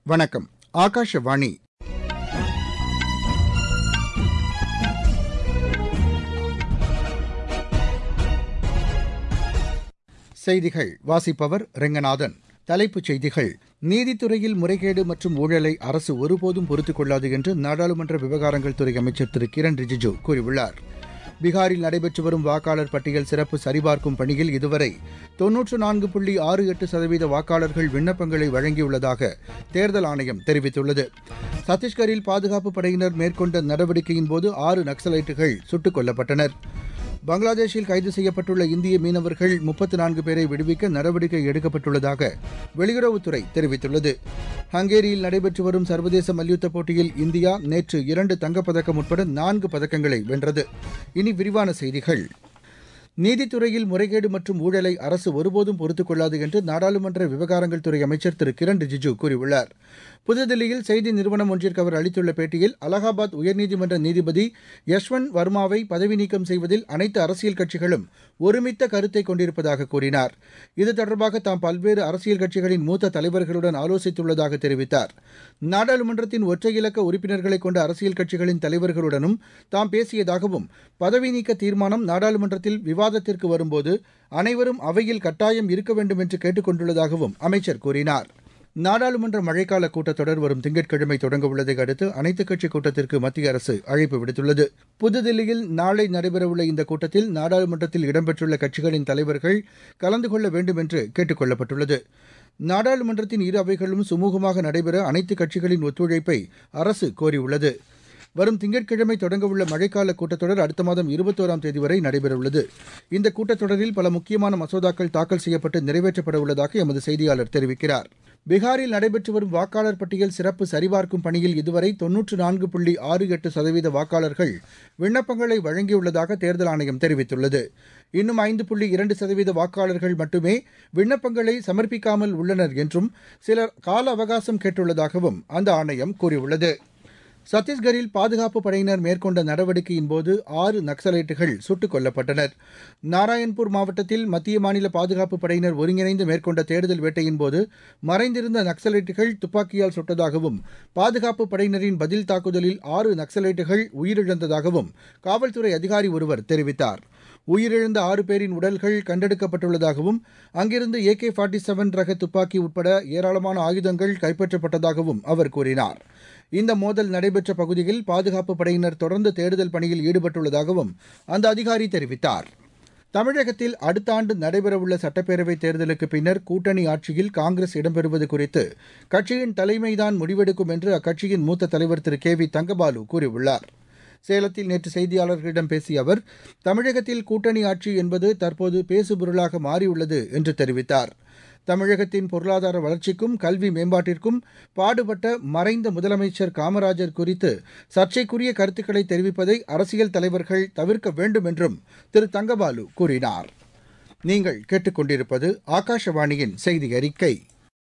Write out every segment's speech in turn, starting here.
வணக்கம் ஆகாஷவாணி செய்திகள் வாசிப்பவர் ரெங்கநாதன் தலைப்புச் செய்திகள் நீதித்துறையில் முறைகேடு மற்றும் ஊழலை அரசு ஒருபோதும் பொறுத்துக் கொள்ளாது என்று நாடாளுமன்ற விவகாரங்கள் துறை அமைச்சர் திரு கிரண் ரிஜிஜு கூறியுள்ளார் பீகாரில் நடைபெற்று வரும் வாக்காளர் பட்டியல் சிறப்பு சரிபார்க்கும் பணியில் இதுவரை தொன்னூற்று நான்கு புள்ளி ஆறு எட்டு சதவீத வாக்காளர்கள் விண்ணப்பங்களை வழங்கியுள்ளதாக தேர்தல் ஆணையம் தெரிவித்துள்ளது சத்தீஸ்கரில் பாதுகாப்பு படையினர் மேற்கொண்ட நடவடிக்கையின் போது ஆறு நக்சலைட்டுகள் சுட்டுக் கொல்லப்பட்டனர் பங்களாதேஷில் கைது செய்யப்பட்டுள்ள இந்திய மீனவர்கள் முப்பத்து நான்கு பேரை விடுவிக்க நடவடிக்கை எடுக்கப்பட்டுள்ளதாக வெளியுறவுத்துறை தெரிவித்துள்ளது ஹங்கேரியில் நடைபெற்று வரும் சர்வதேச மல்யுத்த போட்டியில் இந்தியா நேற்று இரண்டு தங்கப்பதக்கம் உட்பட நான்கு பதக்கங்களை வென்றது இனி விரிவான செய்திகள் நீதித்துறையில் முறைகேடு மற்றும் ஊழலை அரசு ஒருபோதும் பொறுத்துக் கொள்ளாது என்று நாடாளுமன்ற விவகாரங்கள் துறை அமைச்சர் திரு கிரண் ரிஜிஜு கூறியுள்ளார் புதுதில்லியில் செய்தி நிறுவனம் ஒன்றிற்கு அவர் அளித்துள்ள பேட்டியில் அலகாபாத் உயர்நீதிமன்ற நீதிபதி யஷ்வந்த் வர்மாவை பதவி நீக்கம் செய்வதில் அனைத்து அரசியல் கட்சிகளும் ஒருமித்த கருத்தை கொண்டிருப்பதாக கூறினார் இது தொடர்பாக தாம் பல்வேறு அரசியல் கட்சிகளின் மூத்த தலைவர்களுடன் ஆலோசித்துள்ளதாக தெரிவித்தார் நாடாளுமன்றத்தின் ஒற்றை இலக்க உறுப்பினர்களை கொண்ட அரசியல் கட்சிகளின் தலைவர்களுடனும் தாம் பேசியதாகவும் பதவி நீக்க தீர்மானம் நாடாளுமன்றத்தில் விவாதத்திற்கு வரும்போது அனைவரும் அவையில் கட்டாயம் இருக்க வேண்டும் என்று கேட்டுக் கொண்டுள்ளதாகவும் அமைச்சர் கூறினார் நாடாளுமன்ற மழைக்கால கூட்டத்தொடர் வரும் திங்கட்கிழமை தொடங்க உள்ளதை அடுத்து அனைத்துக் கட்சி கூட்டத்திற்கு மத்திய அரசு அழைப்பு விடுத்துள்ளது புதுதில்லியில் நாளை நடைபெறவுள்ள இந்த கூட்டத்தில் நாடாளுமன்றத்தில் இடம்பெற்றுள்ள கட்சிகளின் தலைவர்கள் கலந்து கொள்ள வேண்டும் என்று கேட்டுக் கொள்ளப்பட்டுள்ளது நாடாளுமன்றத்தின் இரு அவைகளும் சுமூகமாக நடைபெற அனைத்து கட்சிகளின் ஒத்துழைப்பை அரசு கோரியுள்ளது வரும் திங்கட்கிழமை தொடங்கவுள்ள மழைக்கால கூட்டத்தொடர் அடுத்த மாதம் இருபத்தோராம் தேதி வரை நடைபெறவுள்ளது இந்த கூட்டத்தொடரில் பல முக்கியமான மசோதாக்கள் தாக்கல் செய்யப்பட்டு நிறைவேற்றப்பட உள்ளதாக எமது செய்தியாளர் தெரிவிக்கிறார் பீகாரில் நடைபெற்று வரும் வாக்காளர் பட்டியல் சிறப்பு சரிபார்க்கும் பணியில் இதுவரை தொன்னூற்று நான்கு புள்ளி ஆறு எட்டு சதவீத வாக்காளர்கள் விண்ணப்பங்களை வழங்கியுள்ளதாக தேர்தல் ஆணையம் தெரிவித்துள்ளது இன்னும் ஐந்து புள்ளி இரண்டு சதவீத வாக்காளர்கள் மட்டுமே விண்ணப்பங்களை சமர்ப்பிக்காமல் உள்ளனர் என்றும் சிலர் கால அவகாசம் கேட்டுள்ளதாகவும் அந்த ஆணையம் கூறியுள்ளது சத்தீஸ்கரில் பாதுகாப்பு படையினர் மேற்கொண்ட நடவடிக்கையின் போது ஆறு நக்சலைட்டுகள் சுட்டுக் கொல்லப்பட்டனர் நாராயண்பூர் மாவட்டத்தில் மத்திய மாநில பாதுகாப்பு படையினர் ஒருங்கிணைந்து மேற்கொண்ட தேடுதல் வேட்டையின் போது மறைந்திருந்த நக்சலைட்டுகள் துப்பாக்கியால் சுட்டதாகவும் பாதுகாப்பு படையினரின் பதில் தாக்குதலில் ஆறு நக்சலைட்டுகள் உயிரிழந்ததாகவும் காவல்துறை அதிகாரி ஒருவர் தெரிவித்தார் உயிரிழந்த ஆறு பேரின் உடல்கள் கண்டெடுக்கப்பட்டுள்ளதாகவும் அங்கிருந்து ஏகே ஃபார்ட்டி செவன் ரக துப்பாக்கி உட்பட ஏராளமான ஆயுதங்கள் கைப்பற்றப்பட்டதாகவும் அவர் கூறினார் இந்த மோதல் நடைபெற்ற பகுதியில் பாதுகாப்பு படையினர் தொடர்ந்து தேடுதல் பணியில் ஈடுபட்டுள்ளதாகவும் அந்த அதிகாரி தெரிவித்தார் தமிழகத்தில் அடுத்த ஆண்டு நடைபெறவுள்ள சட்டப்பேரவைத் தேர்தலுக்கு பின்னர் கூட்டணி ஆட்சியில் காங்கிரஸ் இடம்பெறுவது குறித்து கட்சியின் தலைமைதான் முடிவெடுக்கும் என்று அக்கட்சியின் மூத்த தலைவர் திரு கே வி தங்கபாலு கூறியுள்ளார் சேலத்தில் நேற்று செய்தியாளர்களிடம் பேசிய அவர் தமிழகத்தில் கூட்டணி ஆட்சி என்பது தற்போது பேசுபொருளாக மாறியுள்ளது என்று தெரிவித்தார் தமிழகத்தின் பொருளாதார வளர்ச்சிக்கும் கல்வி மேம்பாட்டிற்கும் பாடுபட்ட மறைந்த முதலமைச்சர் காமராஜர் குறித்து சர்ச்சைக்குரிய கருத்துக்களை தெரிவிப்பதை அரசியல் தலைவர்கள் தவிர்க்க வேண்டும் என்றும் திரு தங்கபாலு கூறினார் நீங்கள் கேட்டுக்கொண்டிருப்பது ஆகாஷவாணியின் செய்தி அறிக்கை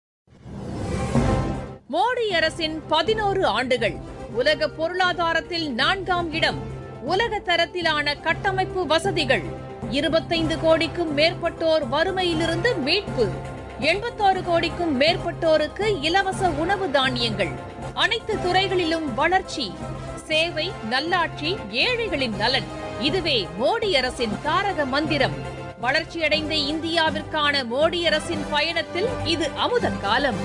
மோடி அரசின் பதினோரு ஆண்டுகள் உலக பொருளாதாரத்தில் நான்காம் இடம் உலக தரத்திலான கட்டமைப்பு வசதிகள் இருபத்தைந்து கோடிக்கும் மேற்பட்டோர் வறுமையிலிருந்து மீட்பு எண்பத்தாறு கோடிக்கும் மேற்பட்டோருக்கு இலவச உணவு தானியங்கள் அனைத்து துறைகளிலும் வளர்ச்சி சேவை நல்லாட்சி ஏழைகளின் நலன் இதுவே மோடி அரசின் தாரக மந்திரம் வளர்ச்சியடைந்த இந்தியாவிற்கான மோடி அரசின் பயணத்தில் இது அமுத காலம்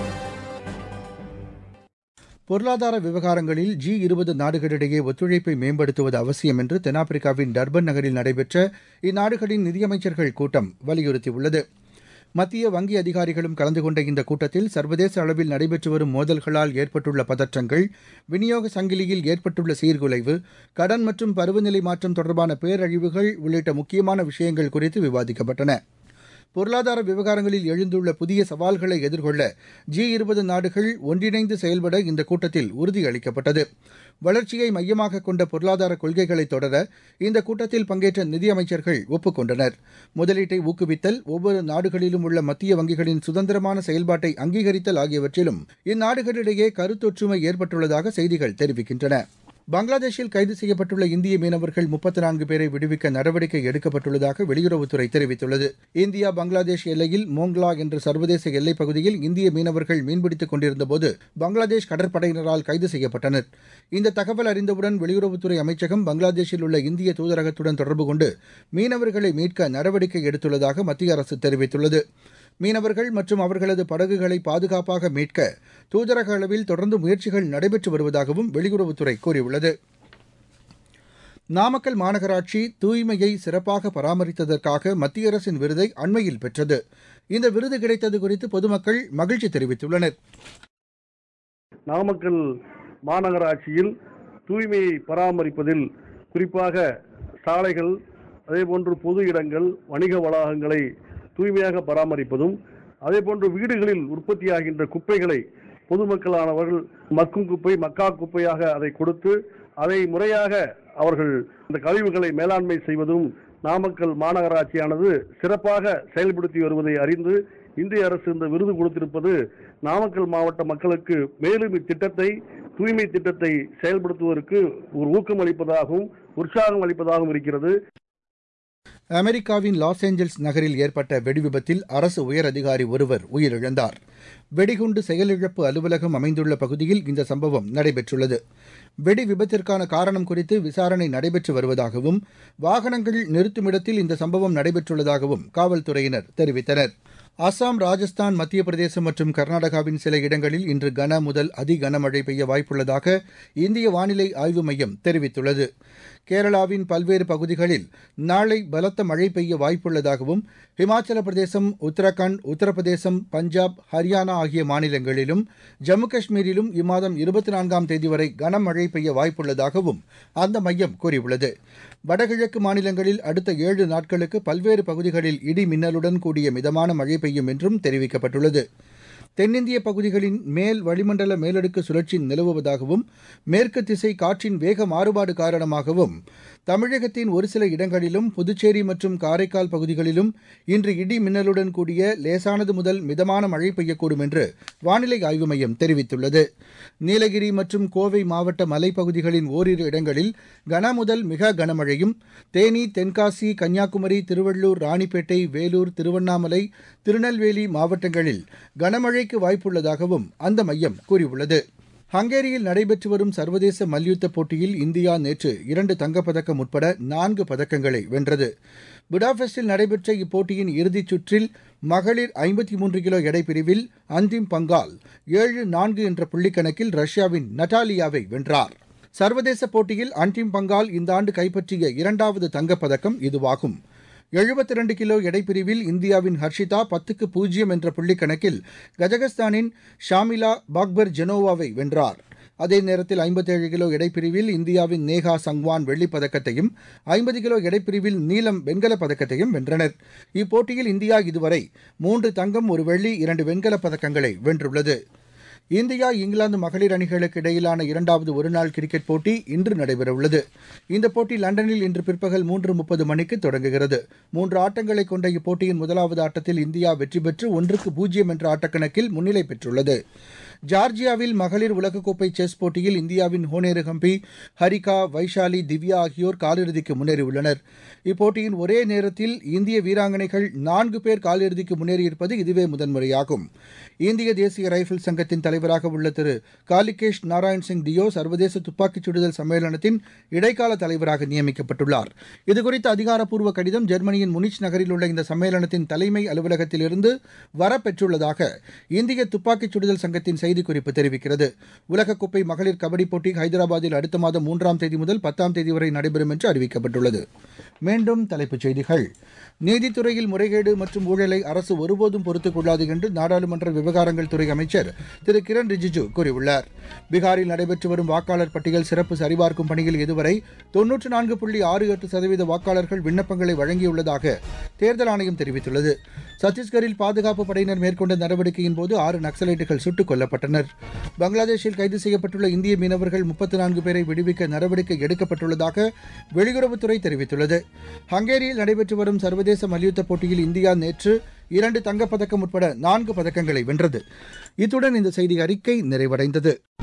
பொருளாதார விவகாரங்களில் ஜி இருபது நாடுகளிடையே ஒத்துழைப்பை மேம்படுத்துவது அவசியம் என்று தென்னாப்பிரிக்காவின் டர்பன் நகரில் நடைபெற்ற இந்நாடுகளின் நிதியமைச்சர்கள் கூட்டம் வலியுறுத்தியுள்ளது மத்திய வங்கி அதிகாரிகளும் கலந்து கொண்ட இந்த கூட்டத்தில் சர்வதேச அளவில் நடைபெற்று வரும் மோதல்களால் ஏற்பட்டுள்ள பதற்றங்கள் விநியோக சங்கிலியில் ஏற்பட்டுள்ள சீர்குலைவு கடன் மற்றும் பருவநிலை மாற்றம் தொடர்பான பேரழிவுகள் உள்ளிட்ட முக்கியமான விஷயங்கள் குறித்து விவாதிக்கப்பட்டன பொருளாதார விவகாரங்களில் எழுந்துள்ள புதிய சவால்களை எதிர்கொள்ள ஜி இருபது நாடுகள் ஒன்றிணைந்து செயல்பட இந்த கூட்டத்தில் உறுதியளிக்கப்பட்டது வளர்ச்சியை மையமாக கொண்ட பொருளாதார கொள்கைகளை தொடர இந்த கூட்டத்தில் பங்கேற்ற நிதியமைச்சர்கள் ஒப்புக்கொண்டனர் முதலீட்டை ஊக்குவித்தல் ஒவ்வொரு நாடுகளிலும் உள்ள மத்திய வங்கிகளின் சுதந்திரமான செயல்பாட்டை அங்கீகரித்தல் ஆகியவற்றிலும் இந்நாடுகளிடையே கருத்தொற்றுமை ஏற்பட்டுள்ளதாக செய்திகள் தெரிவிக்கின்றன பங்களாதேஷில் கைது செய்யப்பட்டுள்ள இந்திய மீனவர்கள் முப்பத்தி நான்கு பேரை விடுவிக்க நடவடிக்கை எடுக்கப்பட்டுள்ளதாக வெளியுறவுத்துறை தெரிவித்துள்ளது இந்தியா பங்களாதேஷ் எல்லையில் மோங்லா என்ற சர்வதேச எல்லைப் பகுதியில் இந்திய மீனவர்கள் மீன்பிடித்துக் கொண்டிருந்தபோது பங்களாதேஷ் கடற்படையினரால் கைது செய்யப்பட்டனர் இந்த தகவல் அறிந்தவுடன் வெளியுறவுத்துறை அமைச்சகம் பங்களாதேஷில் உள்ள இந்திய தூதரகத்துடன் தொடர்பு கொண்டு மீனவர்களை மீட்க நடவடிக்கை எடுத்துள்ளதாக மத்திய அரசு தெரிவித்துள்ளது மீனவர்கள் மற்றும் அவர்களது படகுகளை பாதுகாப்பாக மீட்க தூதரக அளவில் தொடர்ந்து முயற்சிகள் நடைபெற்று வருவதாகவும் வெளியுறவுத்துறை கூறியுள்ளது நாமக்கல் மாநகராட்சி தூய்மையை சிறப்பாக பராமரித்ததற்காக மத்திய அரசின் விருதை அண்மையில் பெற்றது இந்த விருது கிடைத்தது குறித்து பொதுமக்கள் மகிழ்ச்சி தெரிவித்துள்ளனர் நாமக்கல் மாநகராட்சியில் தூய்மையை பராமரிப்பதில் குறிப்பாக சாலைகள் அதேபோன்று பொது இடங்கள் வணிக வளாகங்களை தூய்மையாக பராமரிப்பதும் அதேபோன்று வீடுகளில் உற்பத்தியாகின்ற குப்பைகளை பொதுமக்களானவர்கள் மக்கும் குப்பை மக்கா குப்பையாக அதை கொடுத்து அதை முறையாக அவர்கள் அந்த கழிவுகளை மேலாண்மை செய்வதும் நாமக்கல் மாநகராட்சியானது சிறப்பாக செயல்படுத்தி வருவதை அறிந்து இந்திய அரசு இந்த விருது கொடுத்திருப்பது நாமக்கல் மாவட்ட மக்களுக்கு மேலும் இத்திட்டத்தை தூய்மை திட்டத்தை செயல்படுத்துவதற்கு ஒரு ஊக்கம் அளிப்பதாகவும் உற்சாகம் அளிப்பதாகவும் இருக்கிறது அமெரிக்காவின் லாஸ் ஏஞ்சல்ஸ் நகரில் ஏற்பட்ட வெடிவிபத்தில் அரசு உயர் அதிகாரி ஒருவர் உயிரிழந்தார் வெடிகுண்டு செயலிழப்பு அலுவலகம் அமைந்துள்ள பகுதியில் இந்த சம்பவம் நடைபெற்றுள்ளது வெடி விபத்திற்கான காரணம் குறித்து விசாரணை நடைபெற்று வருவதாகவும் வாகனங்கள் நிறுத்துமிடத்தில் இந்த சம்பவம் நடைபெற்றுள்ளதாகவும் காவல்துறையினர் தெரிவித்தனர் அசாம் ராஜஸ்தான் மத்திய பிரதேசம் மற்றும் கர்நாடகாவின் சில இடங்களில் இன்று கன முதல் அதி கனமழை பெய்ய வாய்ப்புள்ளதாக இந்திய வானிலை ஆய்வு மையம் தெரிவித்துள்ளது கேரளாவின் பல்வேறு பகுதிகளில் நாளை பலத்த மழை பெய்ய வாய்ப்புள்ளதாகவும் ஹிமாச்சல பிரதேசம் உத்தரகாண்ட் உத்தரப்பிரதேசம் பஞ்சாப் ஹரியானா ஆகிய மாநிலங்களிலும் ஜம்மு காஷ்மீரிலும் இம்மாதம் இருபத்தி நான்காம் தேதி வரை கனமழை பெய்ய வாய்ப்புள்ளதாகவும் அந்த மையம் கூறியுள்ளது வடகிழக்கு மாநிலங்களில் அடுத்த ஏழு நாட்களுக்கு பல்வேறு பகுதிகளில் இடி மின்னலுடன் கூடிய மிதமான மழை பெய்யும் என்றும் தெரிவிக்கப்பட்டுள்ளது தென்னிந்திய பகுதிகளின் மேல் வளிமண்டல மேலடுக்கு சுழற்சி நிலவுவதாகவும் மேற்கு திசை காற்றின் வேக மாறுபாடு காரணமாகவும் தமிழகத்தின் ஒரு சில இடங்களிலும் புதுச்சேரி மற்றும் காரைக்கால் பகுதிகளிலும் இன்று இடி மின்னலுடன் கூடிய லேசானது முதல் மிதமான மழை பெய்யக்கூடும் என்று வானிலை ஆய்வு மையம் தெரிவித்துள்ளது நீலகிரி மற்றும் கோவை மாவட்ட மலைப்பகுதிகளின் ஓரிரு இடங்களில் கன முதல் மிக கனமழையும் தேனி தென்காசி கன்னியாகுமரி திருவள்ளூர் ராணிப்பேட்டை வேலூர் திருவண்ணாமலை திருநெல்வேலி மாவட்டங்களில் கனமழைக்கு வாய்ப்புள்ளதாகவும் அந்த மையம் கூறியுள்ளது ஹங்கேரியில் நடைபெற்று வரும் சர்வதேச மல்யுத்த போட்டியில் இந்தியா நேற்று இரண்டு தங்கப்பதக்கம் உட்பட நான்கு பதக்கங்களை வென்றது புடாபெஸ்டில் நடைபெற்ற இப்போட்டியின் இறுதிச் சுற்றில் மகளிர் ஐம்பத்தி மூன்று கிலோ எடை பிரிவில் அந்திம் பங்கால் ஏழு நான்கு என்ற புள்ளிக்கணக்கில் ரஷ்யாவின் நட்டாலியாவை வென்றார் சர்வதேச போட்டியில் அன்டிம் பங்கால் இந்த ஆண்டு கைப்பற்றிய இரண்டாவது தங்கப்பதக்கம் இதுவாகும் எழுபத்தி ரெண்டு கிலோ எடைப்பிரிவில் இந்தியாவின் ஹர்ஷிதா பத்துக்கு பூஜ்ஜியம் என்ற புள்ளி கணக்கில் கஜகஸ்தானின் ஷாமிலா பாக்பர் ஜெனோவாவை வென்றார் அதே நேரத்தில் ஐம்பத்தேழு கிலோ எடைப்பிரிவில் இந்தியாவின் நேஹா சங்வான் வெள்ளிப் பதக்கத்தையும் ஐம்பது கிலோ எடைப்பிரிவில் நீலம் வெண்கலப் பதக்கத்தையும் வென்றனர் இப்போட்டியில் இந்தியா இதுவரை மூன்று தங்கம் ஒரு வெள்ளி இரண்டு வெண்கலப் பதக்கங்களை வென்றுள்ளது இந்தியா இங்கிலாந்து மகளிர் அணிகளுக்கு இடையிலான இரண்டாவது ஒருநாள் கிரிக்கெட் போட்டி இன்று நடைபெறவுள்ளது இந்த போட்டி லண்டனில் இன்று பிற்பகல் மூன்று முப்பது மணிக்கு தொடங்குகிறது மூன்று ஆட்டங்களை கொண்ட இப்போட்டியின் முதலாவது ஆட்டத்தில் இந்தியா வெற்றி பெற்று ஒன்றுக்கு பூஜ்ஜியம் என்ற ஆட்டக்கணக்கில் முன்னிலை பெற்றுள்ளது ஜார்ஜியாவில் மகளிர் உலகக்கோப்பை செஸ் போட்டியில் இந்தியாவின் ஹோனேரு ஹம்பி ஹரிகா வைஷாலி திவ்யா ஆகியோர் காலிறுதிக்கு முன்னேறியுள்ளனர் இப்போட்டியின் ஒரே நேரத்தில் இந்திய வீராங்கனைகள் நான்கு பேர் காலிறுதிக்கு முன்னேறியிருப்பது இதுவே முதன்முறையாகும் இந்திய தேசிய ரைபிள் சங்கத்தின் தலைவராக உள்ள திரு காலிகேஷ் நாராயண் சிங் டியோ சர்வதேச துப்பாக்கிச் சுடுதல் சம்மேளனத்தின் இடைக்கால தலைவராக நியமிக்கப்பட்டுள்ளார் இதுகுறித்த அதிகாரப்பூர்வ கடிதம் ஜெர்மனியின் முனிச் நகரில் உள்ள இந்த சம்மேளனத்தின் தலைமை அலுவலகத்திலிருந்து வரப்பெற்றுள்ளதாக இந்திய துப்பாக்கிச் சுடுதல் சங்கத்தின் செய்திக்குறிப்பு தெரிவிக்கிறது உலகக்கோப்பை மகளிர் கபடி போட்டி ஹைதராபாத்தில் அடுத்த மாதம் மூன்றாம் தேதி முதல் பத்தாம் தேதி வரை நடைபெறும் என்று அறிவிக்கப்பட்டுள்ளது மீண்டும் தலைப்புச் செய்திகள் நீதித்துறையில் முறைகேடு மற்றும் ஊழலை அரசு ஒருபோதும் பொறுத்துக் கொள்ளாது என்று நாடாளுமன்ற விவகாரங்கள் துறை அமைச்சர் திரு கிரண் ரிஜிஜு கூறியுள்ளார் பீகாரில் நடைபெற்று வரும் வாக்காளர் பட்டியல் சிறப்பு சரிபார்க்கும் பணியில் இதுவரை தொன்னூற்று நான்கு புள்ளி ஆறு எட்டு சதவீத வாக்காளர்கள் விண்ணப்பங்களை வழங்கியுள்ளதாக தேர்தல் ஆணையம் தெரிவித்துள்ளது சத்தீஸ்கரில் பாதுகாப்பு படையினர் மேற்கொண்ட நடவடிக்கையின் போது ஆறு நக்சலைட்டுகள் சுட்டுக் கொல்லப்பட்டனர் பங்களாதேஷில் கைது செய்யப்பட்டுள்ள இந்திய மீனவர்கள் முப்பத்தி நான்கு பேரை விடுவிக்க நடவடிக்கை எடுக்கப்பட்டுள்ளதாக வெளியுறவுத்துறை தெரிவித்துள்ளது ஹங்கேரியில் நடைபெற்று வரும் சர்வதேச மல்யுத்த போட்டியில் இந்தியா நேற்று இரண்டு தங்கப்பதக்கம் உட்பட நான்கு பதக்கங்களை வென்றது இத்துடன் இந்த செய்தி அறிக்கை நிறைவடைந்தது